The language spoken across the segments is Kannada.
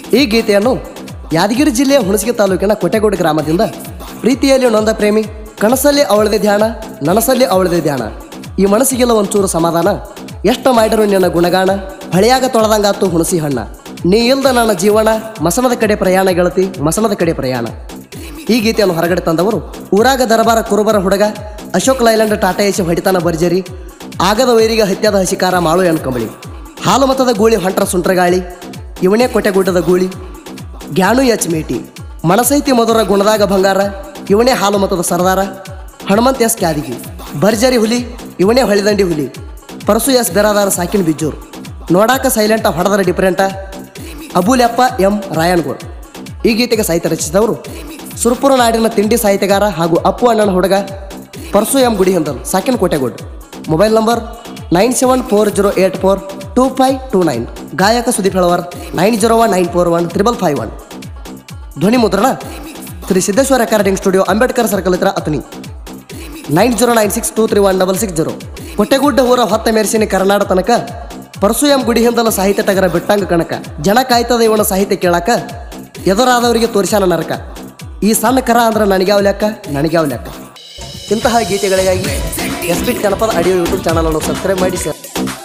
ಈ ಗೀತೆಯನ್ನು ಯಾದಗಿರಿ ಜಿಲ್ಲೆಯ ಹುಣಸಗಿ ತಾಲೂಕಿನ ಕೊಟೆಗೋಡು ಗ್ರಾಮದಿಂದ ಪ್ರೀತಿಯಲ್ಲಿ ನೊಂದ ಪ್ರೇಮಿ ಕನಸಲ್ಲಿ ಅವಳದೆ ಧ್ಯಾನ ನನಸಲ್ಲಿ ಅವಳದೆ ಧ್ಯಾನ ಈ ಮನಸ್ಸಿಗೆಲ್ಲ ಒಂಚೂರು ಸಮಾಧಾನ ಎಷ್ಟು ಮಾಡಿರು ನಿನ್ನ ಗುಣಗಾನ ಹಳೆಯಾಗ ತೊಳೆದಂಗಾತು ಹುಣಸಿ ಹಣ್ಣ ನೀ ಇಲ್ದ ನನ್ನ ಜೀವನ ಮಸನದ ಕಡೆ ಪ್ರಯಾಣ ಗೆಳತಿ ಮಸನದ ಕಡೆ ಪ್ರಯಾಣ ಈ ಗೀತೆಯನ್ನು ಹೊರಗಡೆ ತಂದವರು ಊರಾಗ ದರಬಾರ ಕುರುಬರ ಹುಡುಗ ಅಶೋಕ್ ಲೈಲ್ಯಾಂಡ್ ಟಾಟಾ ಏಸಿ ಹೊಡಿತಾನ ಬರ್ಜರಿ ಆಗದ ವೈರಿಗೆ ಹತ್ಯದ ಹಸಿಕಾರ ಮಾಳು ಎಣ್ಕಂಬಳಿ ಹಾಲು ಮತದ ಗೂಳಿ ಹೊಂಟ್ರ ಸುಂಟ್ರಗಾಳಿ ಇವನೇ ಕೊಟೆಗುಡ್ಡದ ಗೂಳಿ ಜ್ಞಾನು ಎಚ್ ಮೇಟಿ ಮನಸೈತಿ ಮಧುರ ಗುಣದಾಗ ಬಂಗಾರ ಇವನೇ ಹಾಲು ಮತದ ಸರದಾರ ಹನುಮಂತ್ ಎಸ್ ಕ್ಯಾದಿಗಿ ಭರ್ಜರಿ ಹುಲಿ ಇವನೇ ಹೊಳಿದಂಡಿ ಹುಲಿ ಪರಸು ಎಸ್ ಬೆರಾದಾರ ಸಾಕಿನ ಬಿಜ್ಜೂರು ನೋಡಾಕ ಸೈಲೆಂಟ ಹೊಡೆದರ ಡಿಫ್ರೆಂಟ ಅಬುಲ್ಯಪ್ಪ ಎಂ ರಾಯಣ್ಗೌಡ್ ಈ ಗೀತೆಗೆ ಸಾಹಿತ್ಯ ರಚಿಸಿದವರು ಸುರಪುರ ನಾಡಿನ ತಿಂಡಿ ಸಾಹಿತ್ಯಗಾರ ಹಾಗೂ ಅಪ್ಪು ಅಣ್ಣನ ಹುಡುಗ ಪರ್ಸು ಎಂ ಗುಡಿ ಹಂದಲ್ ಸಾಕಿನ ಕೋಟೆಗೋಡ್ mobile number nine seven four zero eight four two five two nine ಗಾಯಕ Sudeep Helavar nine zero one nine four one triple five one ಧ್ವನಿ ಮುದ್ರಣ Shri Siddeshwara recording studio Ambedkar circle ಹತ್ರ Athani nine zero nine six two three one double six zero Kottegudda ಊರ ಹೊತ್ತ ಮೆರೆಸಿನ ಕರ್ನಾಡ ತನಕ ಪರಸು ಎಂ ಗುಡಿ ಹಿಂದಲ ಸಾಹಿತ್ಯ ಟಗರ ಬಿಟ್ಟಂಗ ಕಣಕ ಜನ ಕಾಯ್ತದ ಇವನ ಸಾಹಿತ್ಯ ಕೇಳಾಕ ಎದುರಾದವರಿಗೆ ತೋರಿಸ್ಯಾನ ನರಕ ಈ ಸಣ್ಣ ಕರ ಅಂದ್ರೆ ನನಗ್ಯಾವ ಲೆಕ್ಕ ನನಗ್ಯಾವ ಲೆಕ್ಕ ಇಂತಹ ಗೀತೆಗಳಿಗಾಗಿ ಎಸ್ ಬಿ ಜನಪದ ಆಡಿಯೋ ಯೂಟ್ಯೂಬ್ ಚಾನಲನ್ನು ಸಬ್ಸ್ಕ್ರೈಬ್ ಮಾಡಿ ಸರ್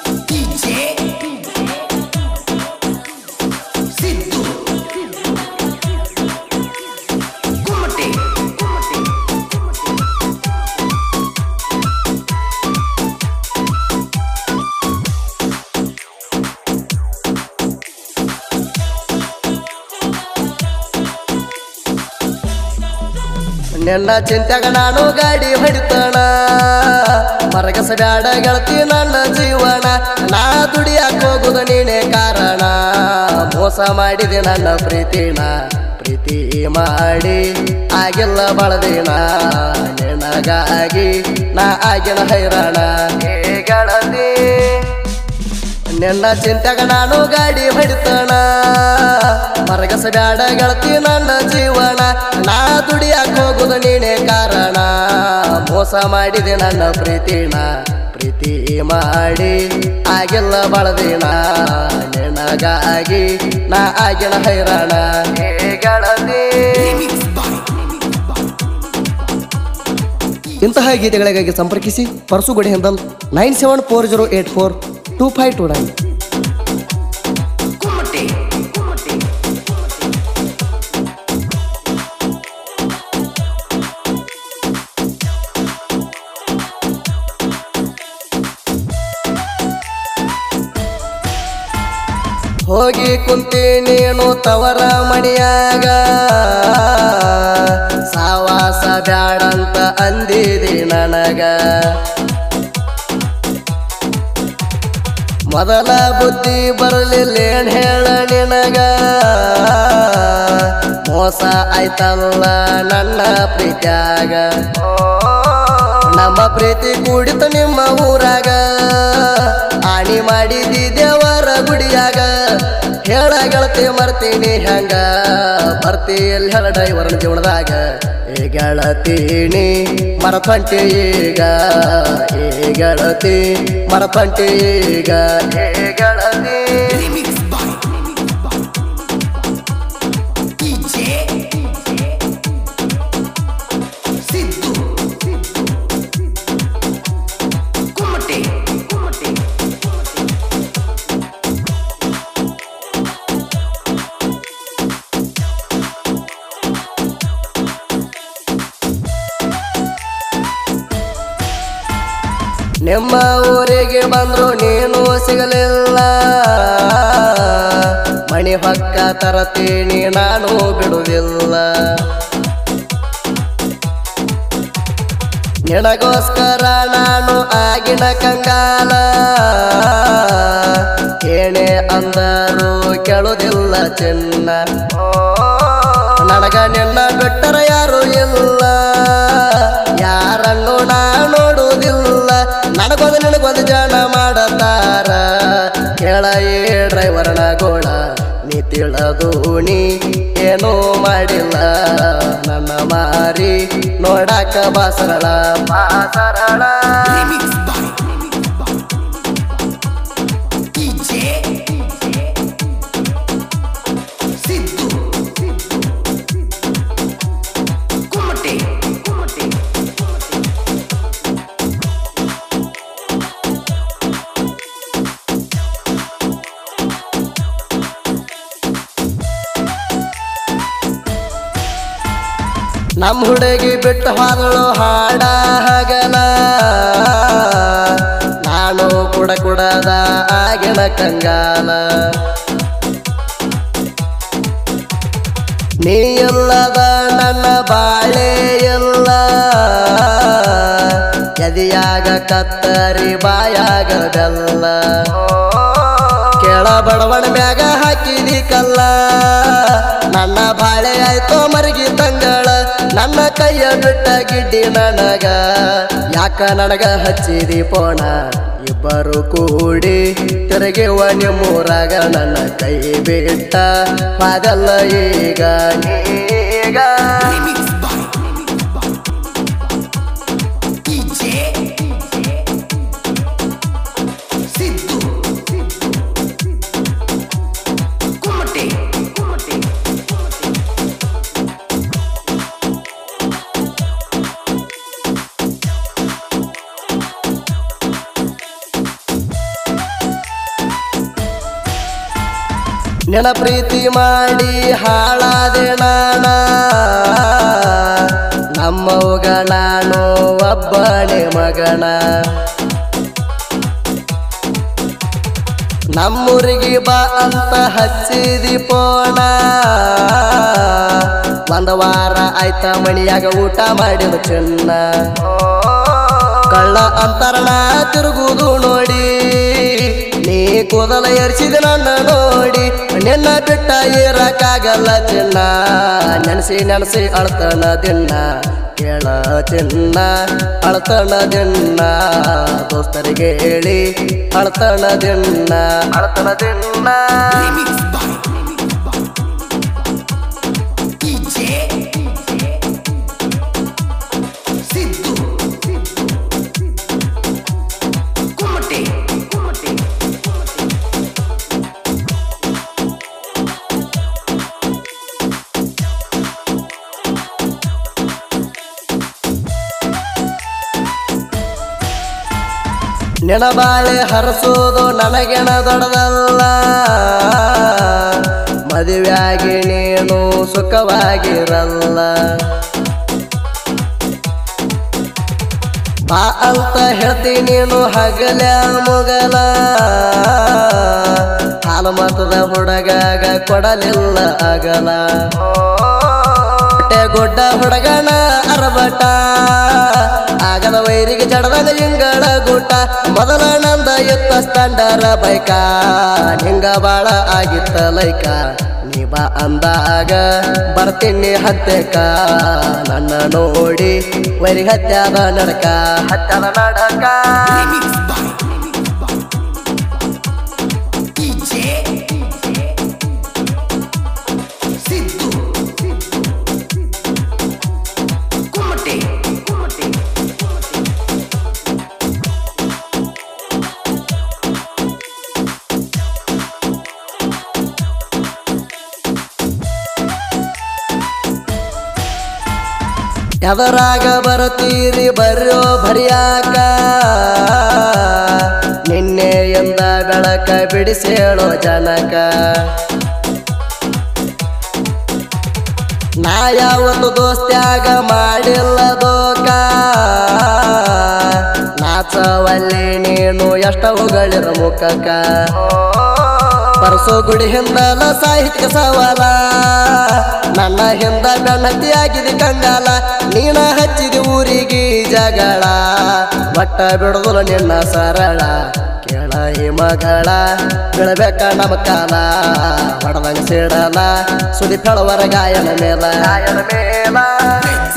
ಸಿದ್ದು ಗುಮ್ಮಟಿ ನಿನ್ನ ಚಿಂತ್ಯಾಗ ನಾನು ಗಾಡಿ ಹೊಡಿತಾಣ ಮರಗಸ ಬ್ಯಾಡ ಗೆಳತಿ ನನ್ನ ಜೀವನ ನಾ ದುಡಿಯಾಕ ಹೋಗುದ ನೀನೇ ಕಾರಣ ಮೋಸ ಮಾಡಿದೆ ನನ್ನ ಪ್ರೀತಿನ ಪ್ರೀತಿ ಮಾಡಿ ಆಗಿಲ್ಲ ಬಳದಿನ ನಿನಗಾಗಿ ನಾ ಆಗಿನ ಹೈರಾಣ ಹೇ ಗೆಳತಿ ನಿನ್ನ ಚಿಂತ್ಯಾಗ ನಾನು ಗಾಡಿ ಹೊಡಿತಾಣ ಮರಗಸ ಬ್ಯಾಡ ಗೆಳತಿ ನನ್ನ ಜೀವನ ನಾ ದುಡಿಯಾಕ ಹೋಗುದ ನೀನೇ ಕಾರಣ ಮೋಸ ಮಾಡಿದೆ ನನ್ನ ಪ್ರೀತಿನ ಪ್ರೀತಿ ಮಾಡಿ ಆಗಿಲ್ಲ ಬಳದಿನ ನಿನಗಾಗಿ ನಾ ಆಗಿನ ಹೈರಾಣ ಹೇ ಗೆಳತಿ ಇಂತಹ ಗೀತೆಗಳಿಗಾಗಿ ಸಂಪರ್ಕಿಸಿ Parasugudi Hindal nine seven four zero eight four two five two nine Gummati Gummati ಹೋಗಿ ಕುಂತಿ ನೀನು ತವರ ಮಣಿಯಾಗ ಸಾವಾಸ ಬ್ಯಾಡಂತ ಅಂದಿದಿ ನನಗ ಮೊದಲ ಬುದ್ಧಿ ಬರಲಿಲ್ಲ ಏನ್ ಹೇಳ ನಿನಗ ಮೋಸ ಆಯ್ತಲ್ಲ ನನ್ನ ಪ್ರೀತ್ಯಾಗ ನಮ್ಮ ಪ್ರೀತಿ ಕೂಡಿತ ನಿಮ್ಮ ಊರಾಗ ಆಣಿ ಮಾಡಿದಿ ದೇವರ ಗುಡಿಯಾಗ ಹೇಳ ಗೆಳತಿ ಮರ್ತೀನಿ ಹೆಂಗ ಬರ್ತಿ ಎಲ್ಲಿ ಹೇಳ ಡ್ರೈವರ್ನ ಜೀವನದಾಗ ಏ ಗೆಳತೀನಿ ಮರತಂಟಿ ಈಗ ಏ ಗೆಳತಿ ಮರತಂಟಿ ಈಗ ಏ ಗೆಳತಿ remix boy DJ Siddu Gummati Gummati ನಿಮ್ಮ ಊರಿಗೆ ಬಂದ್ರು ನೀನು ಸಿಗಲಿಲ್ಲ ಮಣಿ ಹೊಕ್ಕ ತರತೀನಿ ನಾನು ಬಿಡುವುದಿಲ್ಲ ನಿನಗೋಸ್ಕರ ನಾನು ಆಗಿನ ಕಂಗಾಲ ಏನೇ ಅಂದರು ಕೇಳುವುದಿಲ್ಲ ಚಿನ್ನ ನನಗ ನಿನ್ನ ಬಿಟ್ಟರ ಯಾರು ಇಲ್ಲ ಯಾರನ್ನು ನಾ ನೋಡುವುದಿಲ್ಲ ನನಗೊಂದು ನಿನಗೊಂದು ಜನ ಮಾಡತಾರ ಕೇಳ ಏ ಡ್ರೈವರ್ನ ಗೋಳ ನೀ ತಿಳದು ನೀ ಏನೂ ಮಾಡಿಲ್ಲ ನನ್ನ ಮಾರಿ ನೋಡಾಕ ಬಾಸರಳ ಬಾಸರಳ ರಿಮಿಕ್ಸ್ ಬಾಯ್ ಡಿಜೆ ಸಿದ್ದು ನಮ್ಮ ಹುಡುಗಿ ಬಿಟ್ಟು ಹಾದಳು ಹಾಡ ಹಗಲ ನಾನು ಕುಡ ಕುಡದ ಆಗಿನ ಕಂಗಾಲ ನೀ ಇಲ್ಲದ ನನ್ನ ಬಾಳೆ ಇಲ್ಲ ಎದಿಯಾಗ ಕತ್ತರಿ ಬಾಯಾಗ ಬೆಲ್ಲ ಕೆಳ ಬಡವಣ ಮ್ಯಾಗ ಹಾಕಿದಿ ಕಲ್ಲ ನನ್ನ ಬಾಳೆ ಆಯ್ತೋ ಮರಗಿ ತಂಗಳ ನನ್ನ ಕೈಯ ಬಿಟ್ಟ ಗಿಡ್ಡಿ ನನಗ ಯಾಕ ನನಗ ಹಚ್ಚಿದಿ ಪೋಣ ಇಬ್ಬರು ಕೂಡಿ ತಿರುಗಿವ ನಿಮ್ಮೂರಾಗ ನನ್ನ ಕೈ ಬಿಟ್ಟ ಹಾಗಲ್ಲ ಈಗ ಈಗ Remix by DJ Siddu Kumate ನೆನ ಪ್ರೀತಿ ಮಾಡಿ ಹಾಳಾದೆ ನಾನ ನಮ್ಮವ್ಗ ನಾನು ಒಬ್ಬನೇ ಮಗನ ನಮ್ಮೂರಿಗೆ ಬಾ ಅಂತ ಹಚ್ಚಿದಿ ಪೋಣ ಒಂದ ವಾರ ಆಯ್ತ ಮಣಿಯಾಗ ಊಟ ಮಾಡಿದ ಚಿನ್ನ ಕಳ್ಳ ಅಂತರಣ ತಿರುಗುದು ನೋಡಿ ನೀ ಕೂದಲ ಎರ್ಸಿದ ನನ್ನ ನೋಡಿ ನಿನ್ನ ಬಿಟ್ಟ ಇರಕ್ಕಾಗಲ್ಲ ಚಿನ್ನ ನೆನೆಸಿ ನೆನೆಸಿ ಅಳ್ತನ ದಿನ ಕೇಳ ಚಿನ್ನ ಅಳ್ತನ ದಿನ ದೋಸ್ತರಿಗೆ ಹೇಳಿ ಅಳ್ತನ ದಿನ ಅಳ್ತನ ದಿನ Remix by DJ Siddu Kumate ನೆನಬಾಳೆ ಹರಸೋದು ನನಗೆನ ದೊಡ್ಡದಲ್ಲ ಮದುವೆಯಾಗಿ ನೀನು ಸುಖವಾಗಿರಲ್ಲ ಬಾ ಅಂತ ಹೇಳ್ತೀನಿ ನೀನು ಹಗಲ ಮುಗಲ ಹಾಲು ಮತದ ಹುಡುಗಾಗ ಕೊಡಲಿಲ್ಲ ಅಗಲ ಹೊಟ್ಟೆ ಗುಡ್ಡ ಹುಡುಗನ ಅರಬಟ ಆಗದ ವೈರಿಗೆ ಜಡದಾಗ ಇಂಗಳ ಗೂಟ ಮೊದಲ ನಂದ ಎತ್ತ ಸ್ಟ್ಯಾಂಡರ ಬೈಕ ನಿಂಗ ಬಾಳ ಆಗಿತ್ತ ಲೈಕ ನೀ ಬಾ ಅಂದಾಗ ಬರ್ತೀನಿ ಹತ್ತೆಕ ನನ್ನ ನೋಡಿ ವೈರಿಗೆ ಹತ್ಯಾದ ನಡಕ ಹತ್ಯಾದ ನಡಕ Remix by DJ Siddu Kumate ಎದರಾಗ ಬರತೀರಿ ಬರ್ಯೋ ಭರಿಯಾಕ ನಿನ್ನೆಯಿಂದ ಬೆಳಕ ಬಿಡಿಸೇಳೋ ಜನಕ ನಾ ಯಾವತ್ತು ದೋಸ್ತ್ಯಾಗ ಮಾಡಿಲ್ಲ ದೋಕ ನಾಚವಲ್ಲಿ ನೀನು ಎಷ್ಟ ಹೊಗಳಿರ ಮುಖಕ್ಕ ಪರಸೋ ಗುಡಿ ಹಿಂದಲ ಸಾಹಿತ್ಯ ಸವಾಲ ನನ್ನ ಹಿಂದ ಬೆನ್ನತ್ತಿ ಆಗಿದೆ ಕಂಗಾಲ ನೀನ ಹಚ್ಚಿದ ಊರಿಗೆ ಜಗಳ ಒಟ್ಟ ಬಿಡುದಿಲ್ಲ ನಿನ್ನ ಸರಳ ಕೇಳ ಈ ಮಗಳ ಬೀಳ್ಬೇಕ ನಮ್ಮ ಕಾಲ ಹೊಡೆದಂಗ ಸಿಡಲ ಸುದಿ ಫೆಳವರ ಗಾಯನ ಮೇಲ ಗಾಯನ ಮೇಲ Prince